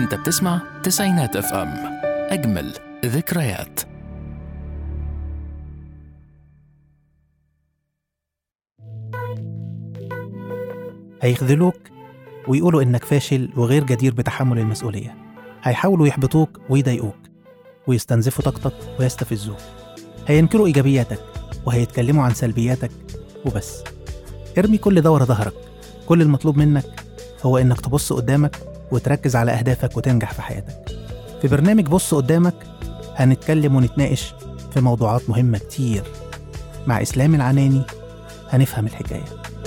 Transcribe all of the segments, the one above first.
انت بتسمع تسعينات اف ام اجمل ذكريات هيخذلوك ويقولوا إنك فاشل وغير جدير بتحمل المسؤولية هيحاولوا يحبطوك ويضايقوك ويستنزفوا طاقتك ويستفزوك هينكروا إيجابياتك وهيتكلموا عن سلبياتك وبس ارمي كل ده ورا ظهرك كل المطلوب منك هو إنك تبص قدامك وتركز على أهدافك وتنجح في حياتك في برنامج بص قدامك هنتكلم ونتناقش في موضوعات مهمة كتير مع إسلام العناني هنفهم الحكايه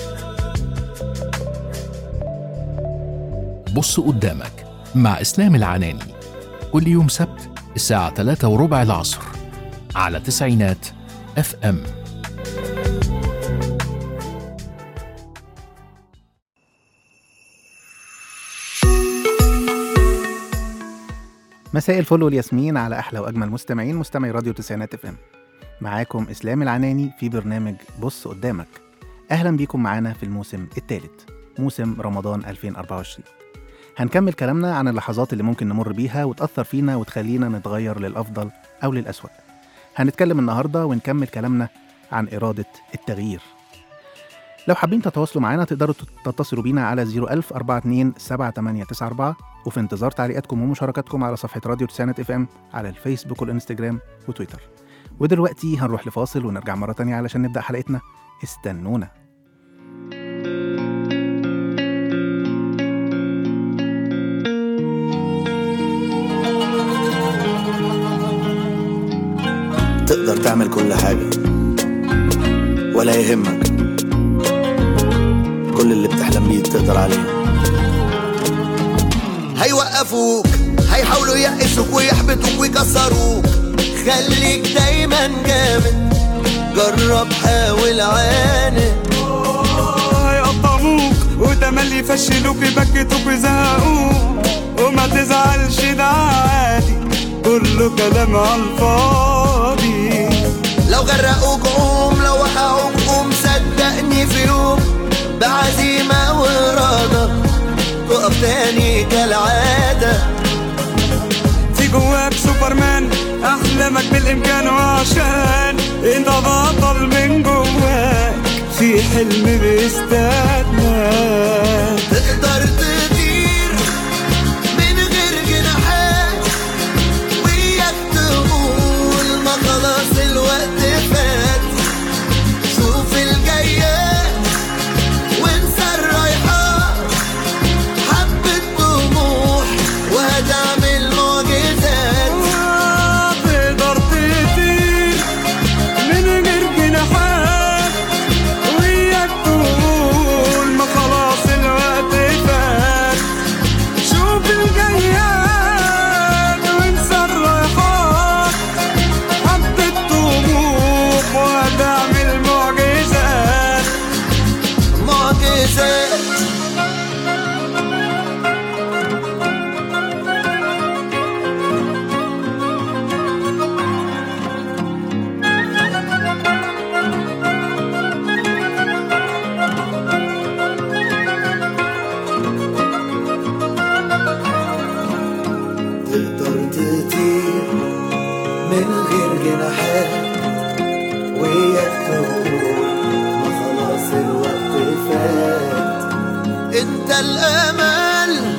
بص قدامك مع اسلام العناني كل يوم سبت الساعة 3 وربع العصر على تسعينات اف ام مساء الفل والياسمين على احلى واجمل مستمعين مستمعي راديو تسعينات اف ام معاكم اسلام العناني في برنامج بص قدامك اهلا بيكم معانا في الموسم الثالث موسم رمضان 2024 هنكمل كلامنا عن اللحظات اللي ممكن نمر بيها وتأثر فينا وتخلينا نتغير للأفضل أو للأسوأ هنتكلم النهاردة ونكمل كلامنا عن إرادة التغيير لو حابين تتواصلوا معنا تقدروا تتصلوا بينا على 01000 42 7894 وفي انتظار تعليقاتكم ومشاركاتكم على صفحة راديو تسعينات اف ام على الفيسبوك والانستجرام وتويتر ودلوقتي هنروح لفاصل ونرجع مرة تانية علشان نبدأ حلقتنا استنونا تقدر تعمل كل حاجة ولا يهمك كل اللي بتحلم بيه تقدر عليه هيوقفوك هيحاولوا يقسوك ويحبطوك ويكسروك خليك دايما جامد جرب حاول عاند هيقطعوك وتملي يفشلوك يبكتوك ويزهقوك وما تزعلش ده عادي كله كلام على الفاضي لو غرقوك قوم لو وقعوك قوم صدقني في يوم بعزيمة وإرادة تقف تاني كالعادة في جواك سوبرمان احلامك بالامكان وعشان انت بطل من جواك في حلم بيستناك تقدر تطير من غير جناحات وياك تقول ما خلاص الوقت فات شوف الجايات وانسى الرايحات حبة طموح وهتعمل معجزات تقدر تطير من غير جناحات وياك تقول ما خلاص الوقت فات شوف الجياد وانسى الرايحات حبة طموح وهتعمل معجزات معجزات تقدر تطير من غير جناحات وياك تقول ما خلاص الوقت فات انت الامل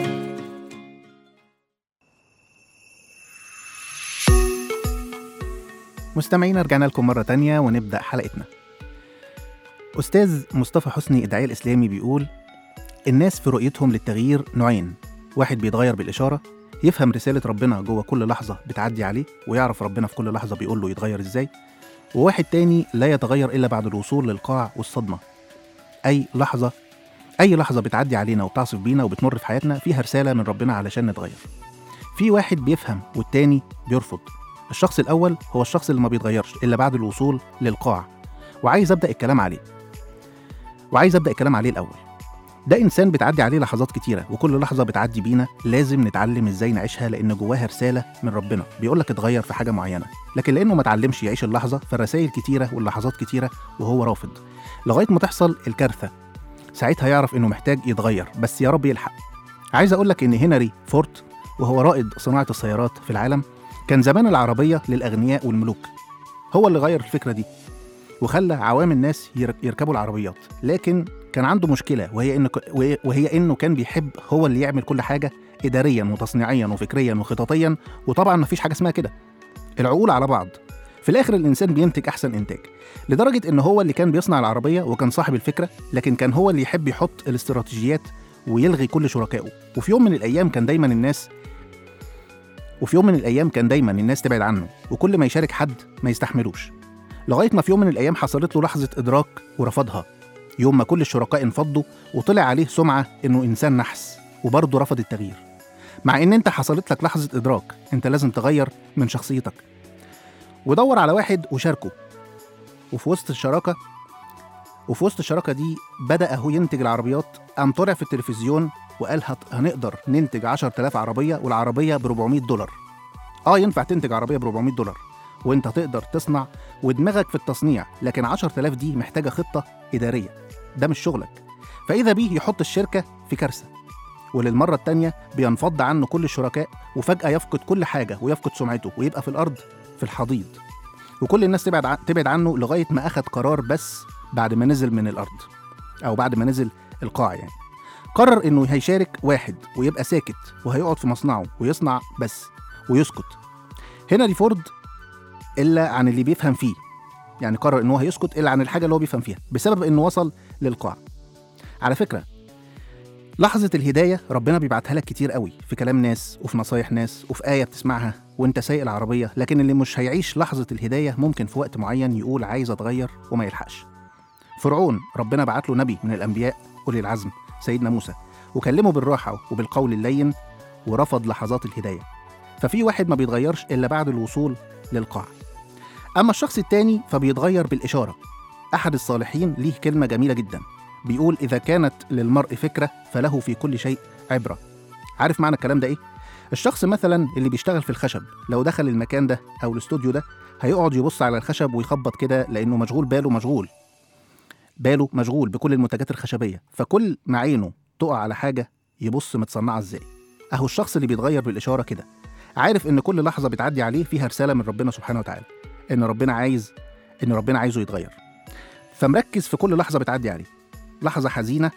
مستمعينا رجعنا لكم مرة تانية ونبدأ حلقتنا أستاذ مصطفى حسني الداعية الإسلامي بيقول الناس في رؤيتهم للتغيير نوعين واحد بيتغير بالإشارة يفهم رسالة ربنا جوه كل لحظة بتعدي عليه ويعرف ربنا في كل لحظة بيقول له يتغير إزاي وواحد تاني لا يتغير إلا بعد الوصول للقاع والصدمة أي لحظة أي لحظة بتعدي علينا وبتعصف بينا وبتمر في حياتنا فيها رسالة من ربنا علشان نتغير في واحد بيفهم والتاني بيرفض الشخص الأول هو الشخص اللي ما بيتغيرش إلا بعد الوصول للقاع وعايز أبدأ الكلام عليه وعايز أبدأ الكلام عليه الأول ده إنسان بتعدي عليه لحظات كتيرة وكل لحظة بتعدي بينا لازم نتعلم إزاي نعيشها لأن جواها رسالة من ربنا بيقولك اتغير في حاجة معينة لكن لأنه ما اتعلمش يعيش اللحظة فالرسائل كتيرة واللحظات كتيرة وهو رافض لغاية ما تحصل الكارثة ساعتها يعرف إنه محتاج يتغير بس يا رب يلحق عايز اقول لك ان هنري فورد وهو رائد صناعه السيارات في العالم كان زمان العربيه للاغنياء والملوك هو اللي غير الفكره دي وخلى عوام الناس ير- يركبوا العربيات لكن كان عنده مشكله وهي انه ك- وهي انه كان بيحب هو اللي يعمل كل حاجه اداريا وتصنيعيا وفكريا وخططيا وطبعا مفيش حاجه اسمها كده العقول على بعض في الاخر الانسان بينتج احسن انتاج لدرجه ان هو اللي كان بيصنع العربيه وكان صاحب الفكره لكن كان هو اللي يحب يحط الاستراتيجيات ويلغي كل شركائه وفي يوم من الايام كان دايما الناس وفي يوم من الايام كان دايما الناس تبعد عنه وكل ما يشارك حد ما يستحملوش لغايه ما في يوم من الايام حصلت له لحظه ادراك ورفضها يوم ما كل الشركاء انفضوا وطلع عليه سمعه انه انسان نحس وبرضه رفض التغيير مع ان انت حصلت لك لحظه ادراك انت لازم تغير من شخصيتك ودور على واحد وشاركه وفي وسط الشراكه وفي وسط الشراكه دي بدا هو ينتج العربيات قام طلع في التلفزيون وقال هت- هنقدر ننتج 10000 عربيه والعربيه ب 400 دولار اه ينفع تنتج عربيه ب 400 دولار وانت تقدر تصنع ودماغك في التصنيع لكن 10000 دي محتاجه خطه اداريه ده مش شغلك فاذا بيه يحط الشركه في كارثه وللمره التانيه بينفض عنه كل الشركاء وفجاه يفقد كل حاجه ويفقد سمعته ويبقى في الارض في الحضيض وكل الناس تبعد عن- تبعد عنه لغايه ما اخد قرار بس بعد ما نزل من الارض او بعد ما نزل القاع يعني قرر انه هيشارك واحد ويبقى ساكت وهيقعد في مصنعه ويصنع بس ويسكت هنري فورد الا عن اللي بيفهم فيه يعني قرر ان هو هيسكت الا عن الحاجه اللي هو بيفهم فيها بسبب انه وصل للقاع على فكره لحظة الهداية ربنا بيبعتها لك كتير قوي في كلام ناس وفي نصايح ناس وفي آية بتسمعها وانت سايق العربية لكن اللي مش هيعيش لحظة الهداية ممكن في وقت معين يقول عايز اتغير وما يلحقش فرعون ربنا بعت له نبي من الأنبياء أولي العزم سيدنا موسى وكلمه بالراحة وبالقول اللين ورفض لحظات الهداية ففي واحد ما بيتغيرش إلا بعد الوصول للقاع أما الشخص التاني فبيتغير بالإشارة أحد الصالحين ليه كلمة جميلة جدا بيقول إذا كانت للمرء فكرة فله في كل شيء عبرة عارف معنى الكلام ده إيه؟ الشخص مثلا اللي بيشتغل في الخشب لو دخل المكان ده أو الاستوديو ده هيقعد يبص على الخشب ويخبط كده لأنه مشغول باله مشغول باله مشغول بكل المنتجات الخشبية فكل ما عينه تقع على حاجة يبص متصنعة إزاي أهو الشخص اللي بيتغير بالإشارة كده عارف إن كل لحظة بتعدي عليه فيها رسالة من ربنا سبحانه وتعالى إن ربنا عايز إن ربنا عايزه يتغير فمركز في كل لحظة بتعدي عليه لحظة حزينة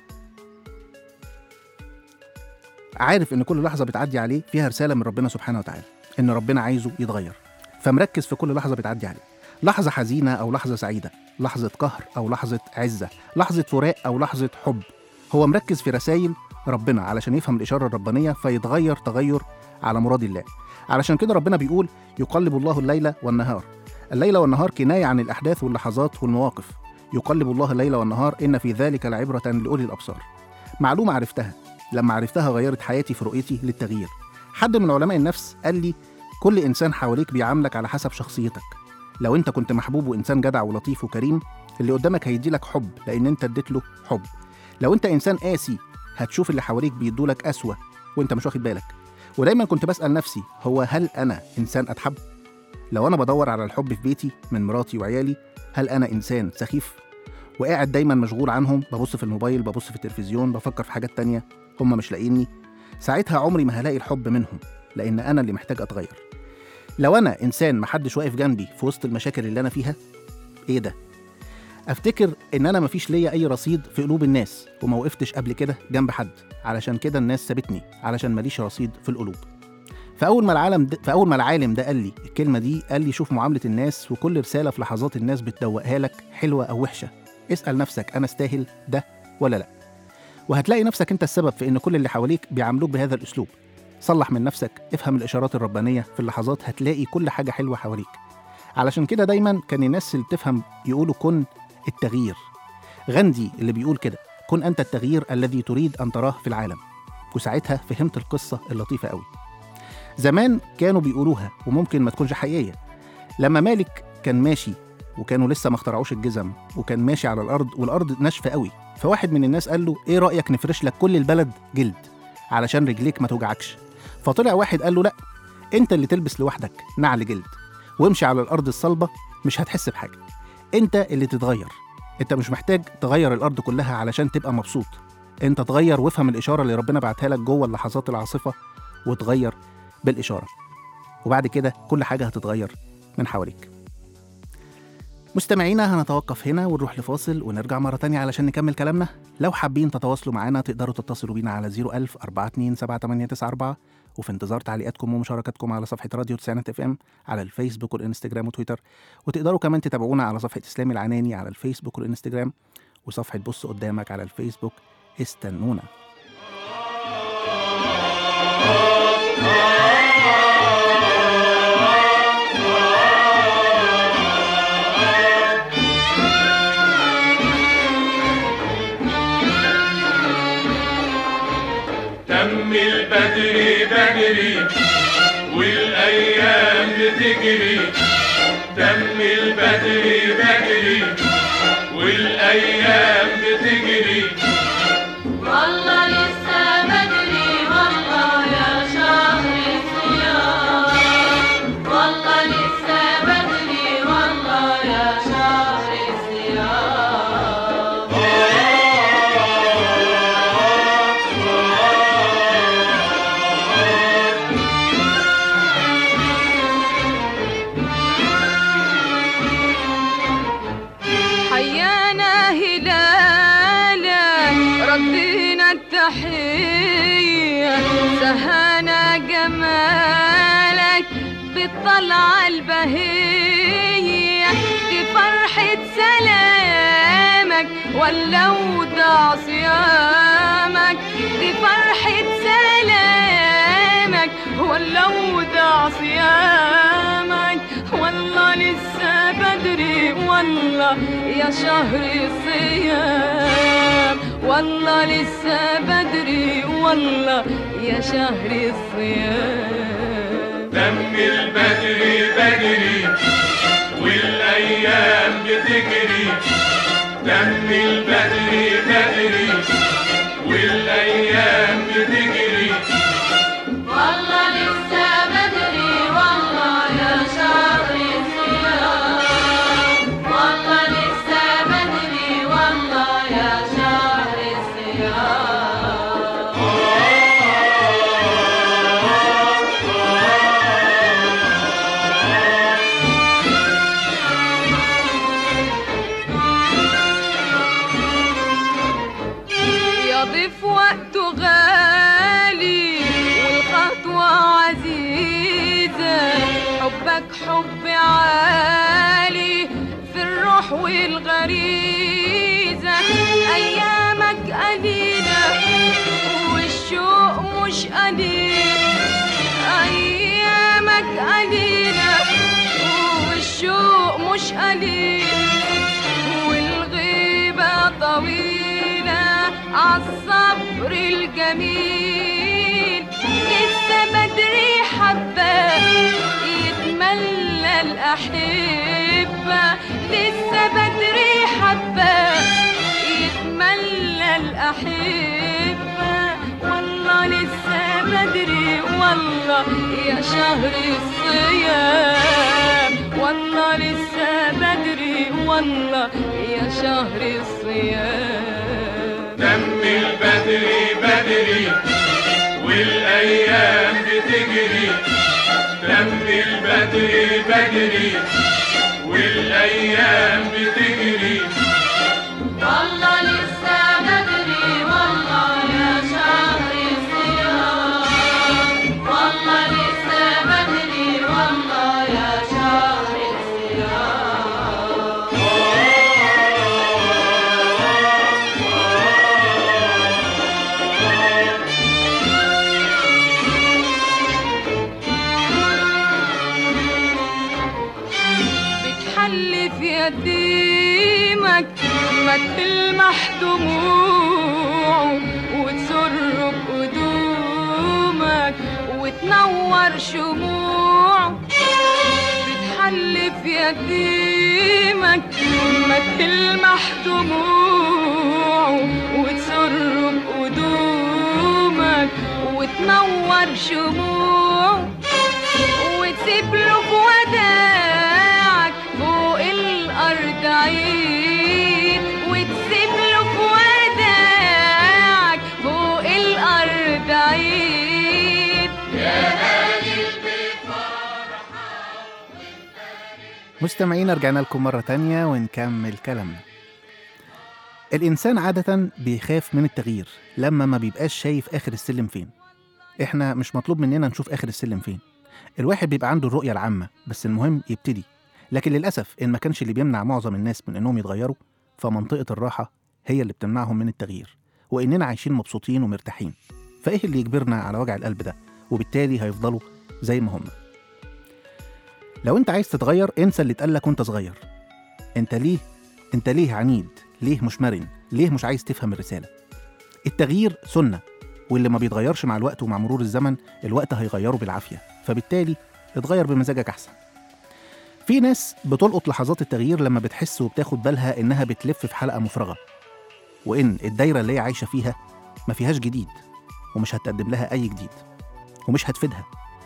عارف إن كل لحظة بتعدي عليه فيها رسالة من ربنا سبحانه وتعالى إن ربنا عايزه يتغير فمركز في كل لحظة بتعدي عليه لحظة حزينة أو لحظة سعيدة لحظة قهر أو لحظة عزة لحظة فراق أو لحظة حب هو مركز في رسائل ربنا علشان يفهم الإشارة الربانية فيتغير تغير على مراد الله علشان كده ربنا بيقول يقلب الله الليل والنهار الليل والنهار كناية عن الأحداث واللحظات والمواقف يقلب الله الليل والنهار إن في ذلك لعبرة لأولي الأبصار معلومة عرفتها لما عرفتها غيرت حياتي في رؤيتي للتغيير حد من علماء النفس قال لي كل إنسان حواليك بيعاملك على حسب شخصيتك لو أنت كنت محبوب وإنسان جدع ولطيف وكريم اللي قدامك هيديلك حب لأن أنت اديت له حب لو أنت إنسان قاسي هتشوف اللي حواليك بيدولك أسوأ وأنت مش واخد بالك ودايما كنت بسأل نفسي هو هل أنا إنسان أتحب؟ لو أنا بدور على الحب في بيتي من مراتي وعيالي هل أنا إنسان سخيف؟ وقاعد دايما مشغول عنهم ببص في الموبايل ببص في التلفزيون بفكر في حاجات تانية هم مش لاقيني ساعتها عمري ما هلاقي الحب منهم لأن أنا اللي محتاج أتغير لو أنا إنسان محدش واقف جنبي في وسط المشاكل اللي أنا فيها إيه ده؟ أفتكر إن أنا مفيش ليا أي رصيد في قلوب الناس وما وقفتش قبل كده جنب حد علشان كده الناس سابتني علشان ماليش رصيد في القلوب فأول ما العالم ده فأول ما العالم ده قال لي الكلمة دي قال لي شوف معاملة الناس وكل رسالة في لحظات الناس بتدوقها لك حلوة أو وحشة اسأل نفسك أنا استاهل ده ولا لأ وهتلاقي نفسك أنت السبب في إن كل اللي حواليك بيعاملوك بهذا الأسلوب صلح من نفسك افهم الإشارات الربانية في اللحظات هتلاقي كل حاجة حلوة حواليك علشان كده دايما كان الناس اللي بتفهم يقولوا كن التغيير غاندي اللي بيقول كده كن أنت التغيير الذي تريد أن تراه في العالم وساعتها فهمت القصة اللطيفة قوي زمان كانوا بيقولوها وممكن ما تكونش حقيقية لما مالك كان ماشي وكانوا لسه ما اخترعوش الجزم وكان ماشي على الأرض والأرض ناشفة قوي فواحد من الناس قال له إيه رأيك نفرش لك كل البلد جلد علشان رجليك ما توجعكش فطلع واحد قال له لأ أنت اللي تلبس لوحدك نعل جلد وامشي على الأرض الصلبة مش هتحس بحاجة أنت اللي تتغير أنت مش محتاج تغير الأرض كلها علشان تبقى مبسوط انت تغير وافهم الاشاره اللي ربنا بعتها لك جوه اللحظات العاصفه وتغير بالاشاره وبعد كده كل حاجه هتتغير من حواليك مستمعينا هنتوقف هنا ونروح لفاصل ونرجع مرة تانية علشان نكمل كلامنا لو حابين تتواصلوا معنا تقدروا تتصلوا بينا على 01000 427 وفي انتظار تعليقاتكم ومشاركاتكم على صفحة راديو تسعينات اف ام على الفيسبوك والانستجرام وتويتر وتقدروا كمان تتابعونا على صفحة اسلام العناني على الفيسبوك والانستجرام وصفحة بص قدامك على الفيسبوك استنونا تم البدري بدري والايام بتجري تم البدري بدري والايام بتجري والله لسه بدري والله يا شهر الصيام والله لسه بدري والله يا شهر الصيام حيانا هلالا ردينا التحية سهانا جمالك بالطلعة البهية دي فرحة سلامك ولو ضاع صيامك دي فرحة سلامك ولو ضاع صيامك والله لسه بدري والله يا شهر الصيام والله لسه بدري والله يا شهر الصيام تم البدري بدري والايام بتجري تم البدري بدري والايام بتجري والله لسه بدري والله يا شهر الصيام والله لسه بدري والله يا شهر الصيام يضيف وقته غالي والخطوة عزيزة حبك حب عالي في الروح والغريزة أيامك قليلة والشوق مش قليل أيامك قليلة والشوق مش قليل والغيبة طويلة عالصبر الجميل لسه بدري حبة يتملى الأحبة لسه بدري حبة يتملى الأحبة والله لسه بدري والله يا شهر الصيام والله لسه بدري والله يا شهر الصيام تم البدري بدري والايام بتجري تم البدري بدري والايام بتجري والله لسه بدري والله يا شهر الصيام والله لسه بدري والله يا شهر الصيام بتحلف يتيمك ما تلمح دموعه وتسر بقدومك وتنور شموعه بتحلف يتيمك ما تلمح دموعه وتسر بقدومك وتنور شموعه وتسيب له في وداعك فوق الأرض عيد وتسيب له في وداعك مستمعينا رجعنا لكم مرة تانية ونكمل كلامنا الإنسان عادة بيخاف من التغيير لما ما بيبقاش شايف آخر السلم فين إحنا مش مطلوب مننا نشوف آخر السلم فين الواحد بيبقى عنده الرؤية العامة بس المهم يبتدي لكن للأسف إن ما كانش اللي بيمنع معظم الناس من إنهم يتغيروا فمنطقة الراحة هي اللي بتمنعهم من التغيير وإننا عايشين مبسوطين ومرتاحين فإيه اللي يجبرنا على وجع القلب ده وبالتالي هيفضلوا زي ما هم لو انت عايز تتغير انسى اللي اتقالك وانت صغير انت ليه انت ليه عنيد ليه مش مرن ليه مش عايز تفهم الرسالة التغيير سنة واللي ما بيتغيرش مع الوقت ومع مرور الزمن الوقت هيغيره بالعافية فبالتالي اتغير بمزاجك أحسن في ناس بتلقط لحظات التغيير لما بتحس وبتاخد بالها إنها بتلف في حلقة مفرغة وإن الدايرة اللي هي عايشة فيها ما فيهاش جديد ومش هتقدم لها أي جديد ومش هتفيدها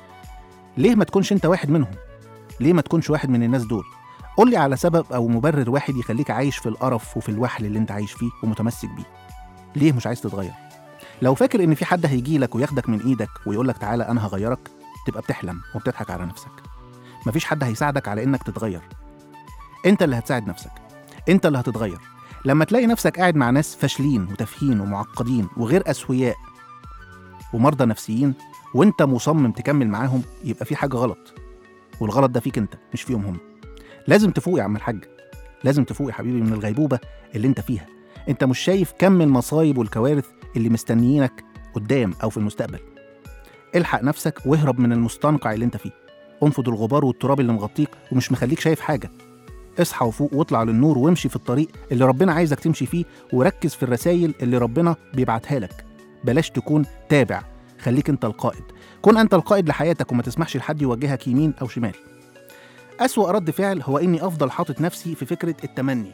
ليه ما تكونش انت واحد منهم ليه ما تكونش واحد من الناس دول قول لي على سبب او مبرر واحد يخليك عايش في القرف وفي الوحل اللي انت عايش فيه ومتمسك بيه ليه مش عايز تتغير لو فاكر ان في حد هيجي لك وياخدك من ايدك ويقول لك تعالى انا هغيرك تبقى بتحلم وبتضحك على نفسك مفيش حد هيساعدك على انك تتغير انت اللي هتساعد نفسك انت اللي هتتغير لما تلاقي نفسك قاعد مع ناس فاشلين وتافهين ومعقدين وغير اسوياء ومرضى نفسيين وانت مصمم تكمل معاهم يبقى في حاجه غلط والغلط ده فيك انت مش فيهم هم لازم تفوق يا عم الحاج لازم تفوق يا حبيبي من الغيبوبه اللي انت فيها انت مش شايف كم المصايب والكوارث اللي مستنيينك قدام او في المستقبل الحق نفسك واهرب من المستنقع اللي انت فيه انفض الغبار والتراب اللي مغطيك ومش مخليك شايف حاجه اصحى وفوق واطلع للنور وامشي في الطريق اللي ربنا عايزك تمشي فيه وركز في الرسائل اللي ربنا بيبعتها لك بلاش تكون تابع خليك انت القائد كن انت القائد لحياتك وما تسمحش لحد يوجهك يمين او شمال أسوأ رد فعل هو إني أفضل حاطط نفسي في فكرة التمني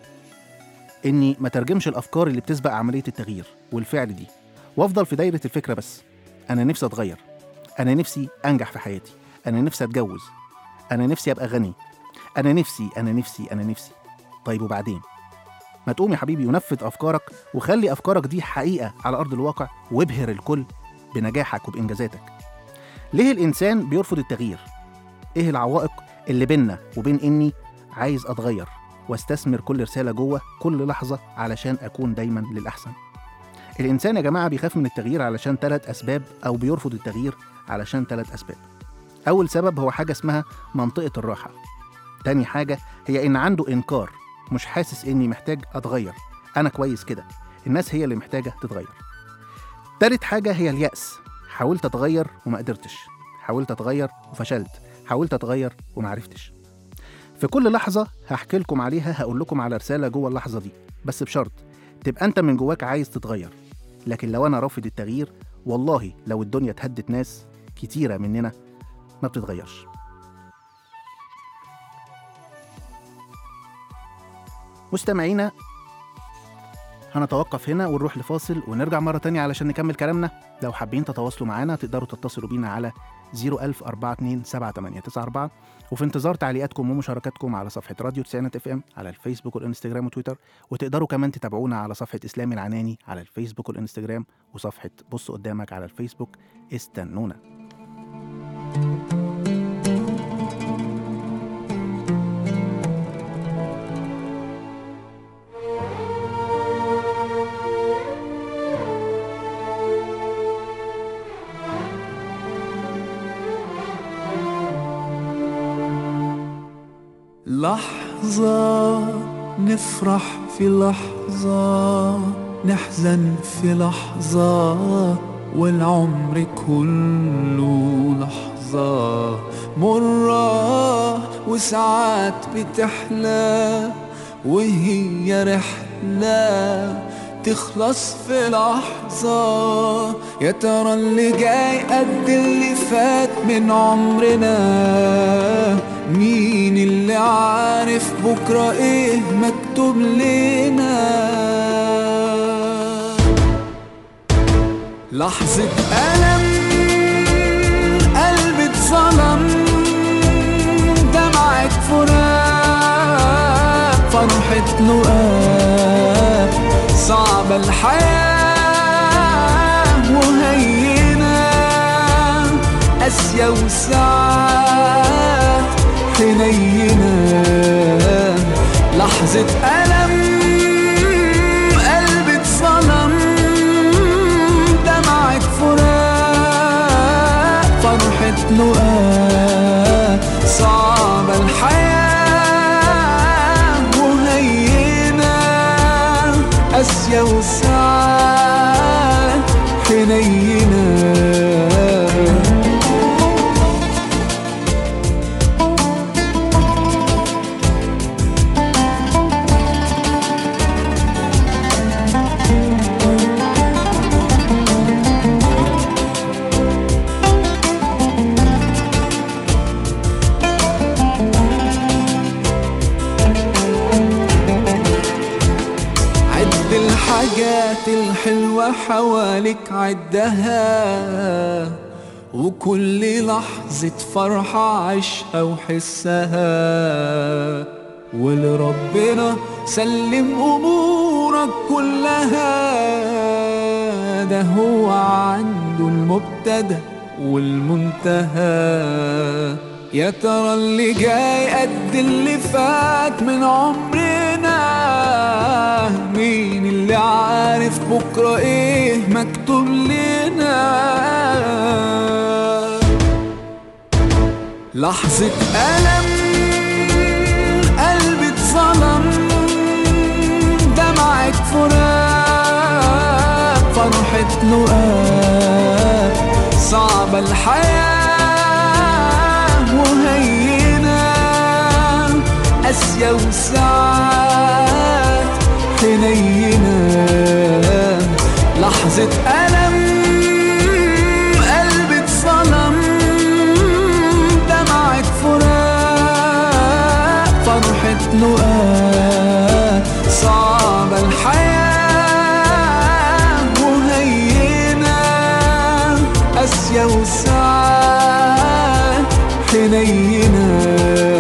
إني ما ترجمش الأفكار اللي بتسبق عملية التغيير والفعل دي وأفضل في دايرة الفكرة بس أنا نفسي أتغير أنا نفسي أنجح في حياتي أنا نفسي أتجوز أنا نفسي أبقى غني أنا نفسي أنا نفسي أنا نفسي طيب وبعدين ما تقوم يا حبيبي ونفذ أفكارك وخلي أفكارك دي حقيقة على أرض الواقع وابهر الكل بنجاحك وبإنجازاتك ليه الإنسان بيرفض التغيير؟ إيه العوائق اللي بينا وبين إني عايز أتغير واستثمر كل رسالة جوه كل لحظة علشان أكون دايما للأحسن الإنسان يا جماعة بيخاف من التغيير علشان ثلاث أسباب أو بيرفض التغيير علشان ثلاث أسباب أول سبب هو حاجة اسمها منطقة الراحة تاني حاجة هي إن عنده إنكار مش حاسس إني محتاج أتغير أنا كويس كده الناس هي اللي محتاجة تتغير تالت حاجة هي اليأس حاولت أتغير وما قدرتش حاولت أتغير وفشلت حاولت أتغير ومعرفتش في كل لحظة هحكي لكم عليها هقول لكم على رسالة جوه اللحظة دي بس بشرط تبقى أنت من جواك عايز تتغير لكن لو أنا رافض التغيير والله لو الدنيا اتهدت ناس كتيرة مننا ما بتتغيرش مستمعينا هنتوقف هنا ونروح لفاصل ونرجع مرة تانية علشان نكمل كلامنا لو حابين تتواصلوا معانا تقدروا تتصلوا بينا على 010427894 وفي انتظار تعليقاتكم ومشاركاتكم على صفحة راديو تسعينات اف ام على الفيسبوك والانستجرام وتويتر وتقدروا كمان تتابعونا على صفحة اسلام العناني على الفيسبوك والانستجرام وصفحة بص قدامك على الفيسبوك استنونا لحظة نفرح في لحظة نحزن في لحظة والعمر كله لحظة مرة وساعات بتحلى وهي رحلة تخلص في لحظة يا ترى اللي جاي قد اللي فات من عمرنا مين اللي عارف بكرة ايه مكتوب لنا لحظة ألم قلبي اتظلم دمعة فراق فرحة لقاء صعبة الحياة وهينة قاسية وساعات حنينة لحظة ألم قلبي اتصلم دمعة فراق فرحة لقاء صعبة الحياة وهينة قاسية وساعات حنينة عد الحاجات الحلوة حواليك عدها وكل لحظة فرحة عيشها وحسها ولربنا سلم أمورك كلها ده هو عنده المبتدأ والمنتهى يا ترى اللي جاي قد اللي فات من عمرنا مين اللي عارف بكرة ايه مكتوب لنا لحظة ألم قلبي اتصلم دمعة فراق فرحة لقاء صعبة الحياة وهينة قاسية وساعات حنينة لحظة ألم قلبي اتصلم دمعة فراق فرحة لقاء صعبة الحياة وهينة قاسية وساعات حنينة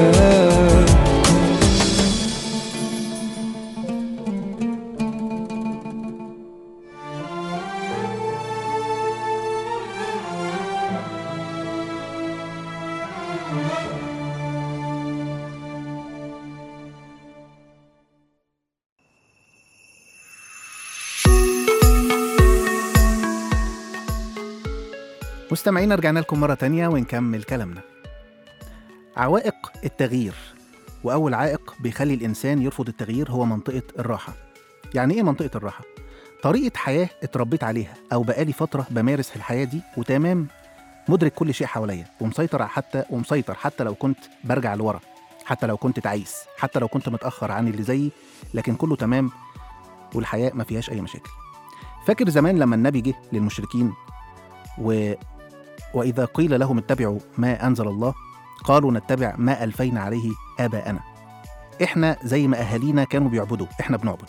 مستمعينا رجعنا لكم مرة تانية ونكمل كلامنا عوائق التغيير وأول عائق بيخلي الإنسان يرفض التغيير هو منطقة الراحة يعني إيه منطقة الراحة؟ طريقة حياة اتربيت عليها أو بقالي فترة بمارس الحياة دي وتمام مدرك كل شيء حواليا ومسيطر حتى ومسيطر حتى لو كنت برجع لورا حتى لو كنت تعيس حتى لو كنت متأخر عن اللي زيي لكن كله تمام والحياة ما فيهاش أي مشاكل فاكر زمان لما النبي جه للمشركين و... وإذا قيل لهم اتبعوا ما أنزل الله قالوا نتبع ما ألفينا عليه آباءنا إحنا زي ما أهالينا كانوا بيعبدوا إحنا بنعبد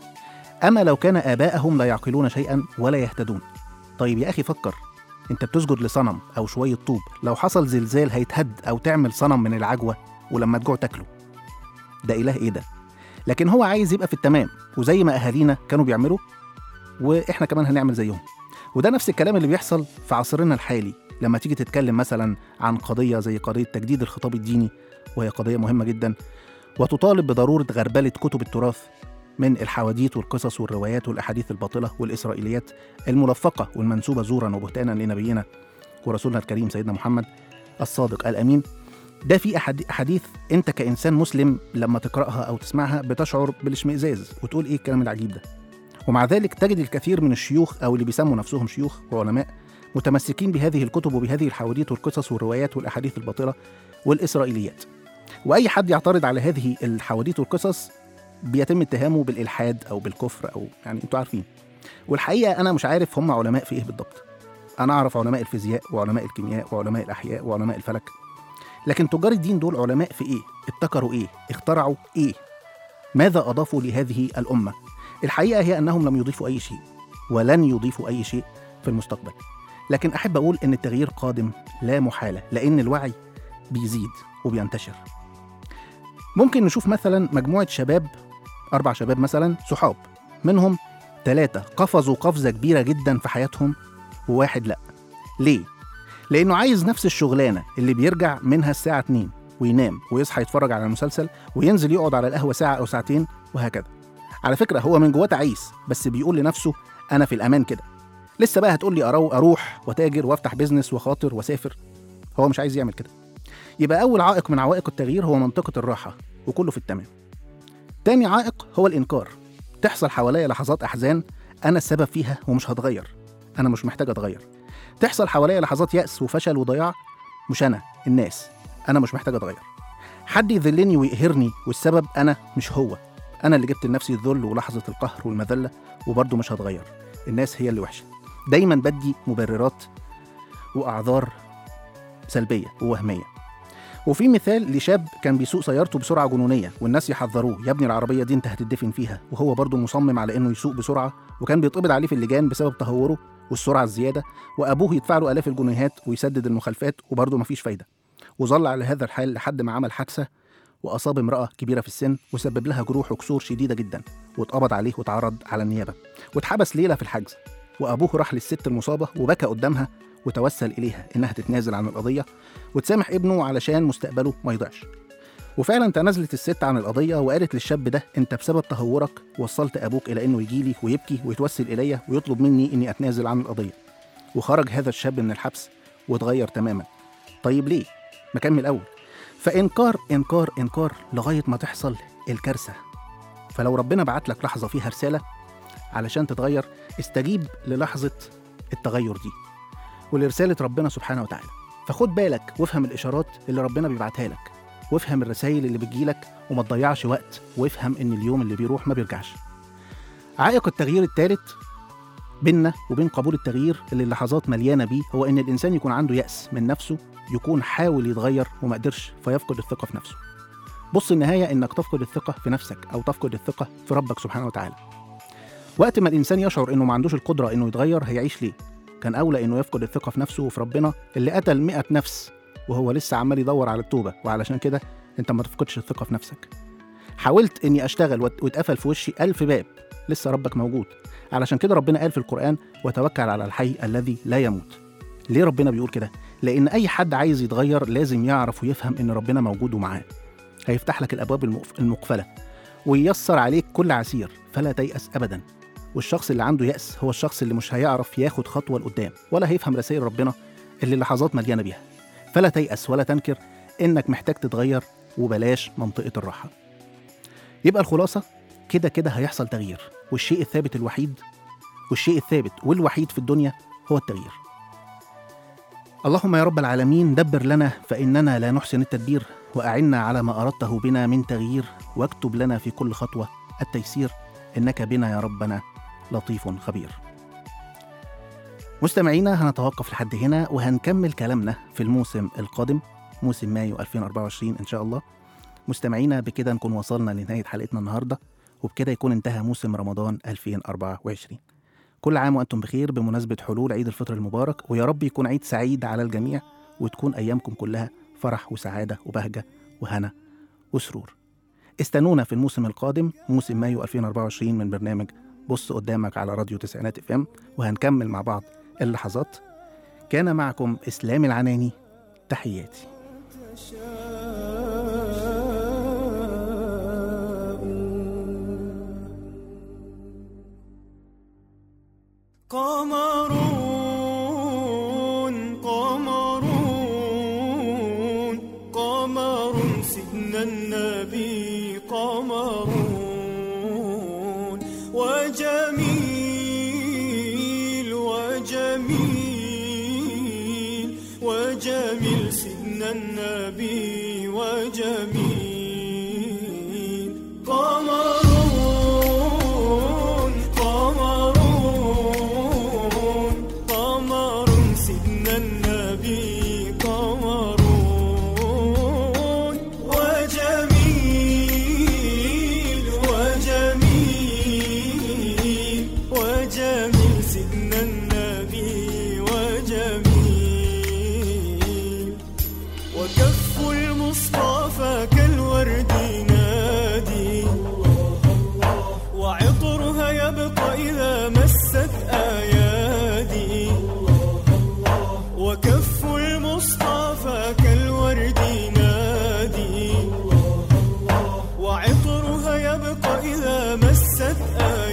أما لو كان آباءهم لا يعقلون شيئا ولا يهتدون طيب يا أخي فكر أنت بتسجد لصنم أو شوية طوب لو حصل زلزال هيتهد أو تعمل صنم من العجوة ولما تجوع تاكله ده إله إيه ده لكن هو عايز يبقى في التمام وزي ما أهالينا كانوا بيعملوا وإحنا كمان هنعمل زيهم وده نفس الكلام اللي بيحصل في عصرنا الحالي لما تيجي تتكلم مثلا عن قضية زي قضية تجديد الخطاب الديني وهي قضية مهمة جدا وتطالب بضرورة غربلة كتب التراث من الحواديت والقصص والروايات والأحاديث الباطلة والإسرائيليات الملفقة والمنسوبة زورا وبهتانا لنبينا ورسولنا الكريم سيدنا محمد الصادق الأمين ده في أحد- أحاديث أنت كإنسان مسلم لما تقرأها أو تسمعها بتشعر بالاشمئزاز وتقول إيه الكلام العجيب ده ومع ذلك تجد الكثير من الشيوخ أو اللي بيسموا نفسهم شيوخ وعلماء متمسكين بهذه الكتب وبهذه الحواديت والقصص والروايات والأحاديث الباطلة والإسرائيليات وأي حد يعترض على هذه الحواديت والقصص بيتم اتهامه بالإلحاد أو بالكفر أو يعني أنتوا عارفين والحقيقة أنا مش عارف هم علماء في إيه بالضبط أنا أعرف علماء الفيزياء وعلماء الكيمياء وعلماء الأحياء وعلماء الفلك لكن تجار الدين دول علماء في إيه؟ ابتكروا إيه؟ اخترعوا إيه؟ ماذا أضافوا لهذه الأمة؟ الحقيقة هي أنهم لم يضيفوا أي شيء ولن يضيفوا أي شيء في المستقبل لكن أحب أقول أن التغيير قادم لا محالة لأن الوعي بيزيد وبينتشر ممكن نشوف مثلا مجموعة شباب أربع شباب مثلا صحاب منهم ثلاثة قفزوا قفزة كبيرة جدا في حياتهم وواحد لأ ليه؟ لأنه عايز نفس الشغلانة اللي بيرجع منها الساعة 2 وينام ويصحى يتفرج على المسلسل وينزل يقعد على القهوة ساعة أو ساعتين وهكذا على فكرة هو من جواه تعيس بس بيقول لنفسه أنا في الأمان كده لسه بقى هتقول لي أرو أروح وتاجر وأفتح بيزنس وخاطر وأسافر هو مش عايز يعمل كده يبقى أول عائق من عوائق التغيير هو منطقة الراحة وكله في التمام تاني عائق هو الإنكار تحصل حواليا لحظات أحزان أنا السبب فيها ومش هتغير أنا مش محتاج أتغير تحصل حواليا لحظات يأس وفشل وضياع مش أنا الناس أنا مش محتاج أتغير حد يذلني ويقهرني والسبب أنا مش هو أنا اللي جبت لنفسي الذل ولحظة القهر والمذلة وبرضه مش هتغير الناس هي اللي وحشة دايما بدي مبررات وأعذار سلبية ووهمية وفي مثال لشاب كان بيسوق سيارته بسرعة جنونية والناس يحذروه يا ابني العربية دي انت هتدفن فيها وهو برضه مصمم على انه يسوق بسرعة وكان بيتقبض عليه في اللجان بسبب تهوره والسرعة الزيادة وأبوه يدفع له آلاف الجنيهات ويسدد المخالفات وبرضه مفيش فايدة وظل على هذا الحال لحد ما عمل حادثة وأصاب امرأة كبيرة في السن وسبب لها جروح وكسور شديدة جدا واتقبض عليه واتعرض على النيابة واتحبس ليلة في الحجز وأبوه راح للست المصابة وبكى قدامها وتوسل إليها إنها تتنازل عن القضية وتسامح ابنه علشان مستقبله ما يضيعش وفعلا تنازلت الست عن القضية وقالت للشاب ده أنت بسبب تهورك وصلت أبوك إلى إنه يجيلي ويبكي ويتوسل إليا ويطلب مني إني أتنازل عن القضية وخرج هذا الشاب من الحبس واتغير تماما طيب ليه؟ ما كان من الأول فإنكار إنكار إنكار لغاية ما تحصل الكارثة فلو ربنا بعت لك لحظة فيها رسالة علشان تتغير استجيب للحظة التغير دي ولرسالة ربنا سبحانه وتعالى فخد بالك وافهم الإشارات اللي ربنا بيبعتها لك وافهم الرسائل اللي بتجيلك وما تضيعش وقت وافهم إن اليوم اللي بيروح ما بيرجعش عائق التغيير الثالث بيننا وبين قبول التغيير اللي اللحظات مليانة بيه هو إن الإنسان يكون عنده يأس من نفسه يكون حاول يتغير وما قدرش فيفقد الثقة في نفسه بص النهاية إنك تفقد الثقة في نفسك أو تفقد الثقة في ربك سبحانه وتعالى وقت ما الإنسان يشعر إنه ما عندوش القدرة إنه يتغير هيعيش ليه كان أولى إنه يفقد الثقة في نفسه وفي ربنا اللي قتل مئة نفس وهو لسه عمال يدور على التوبة وعلشان كده أنت ما تفقدش الثقة في نفسك حاولت إني أشتغل وات- واتقفل في وشي ألف باب لسه ربك موجود علشان كده ربنا قال في القرآن وتوكل على الحي الذي لا يموت ليه ربنا بيقول كده؟ لأن أي حد عايز يتغير لازم يعرف ويفهم إن ربنا موجود ومعاه هيفتح لك الأبواب المقف- المقفلة وييسر عليك كل عسير فلا تيأس أبدا والشخص اللي عنده يأس هو الشخص اللي مش هيعرف ياخد خطوة لقدام ولا هيفهم رسائل ربنا اللي اللحظات مليانة بيها فلا تيأس ولا تنكر إنك محتاج تتغير وبلاش منطقة الراحة يبقى الخلاصة كده كده هيحصل تغيير والشيء الثابت الوحيد والشيء الثابت والوحيد في الدنيا هو التغيير اللهم يا رب العالمين دبر لنا فإننا لا نحسن التدبير وأعنا على ما أردته بنا من تغيير واكتب لنا في كل خطوة التيسير إنك بنا يا ربنا لطيف خبير مستمعينا هنتوقف لحد هنا وهنكمل كلامنا في الموسم القادم موسم مايو 2024 إن شاء الله مستمعينا بكده نكون وصلنا لنهاية حلقتنا النهاردة وبكده يكون انتهى موسم رمضان 2024 كل عام وأنتم بخير بمناسبة حلول عيد الفطر المبارك ويا رب يكون عيد سعيد على الجميع وتكون أيامكم كلها فرح وسعادة وبهجة وهنا وسرور استنونا في الموسم القادم موسم مايو 2024 من برنامج بص قدامك على راديو تسعينات اف ام وهنكمل مع بعض اللحظات كان معكم اسلام العناني تحياتي قمرون قمرون قمر سيدنا النبي قمرون وجميل وجميل وجميل سيدنا النبي وجميل قمرون قمرون قمر سيدنا النبي قمرون وجميل وجميل وجميل سيدنا النبي وجميل وكف المصطفى كالجميل تبقى إذا مست آية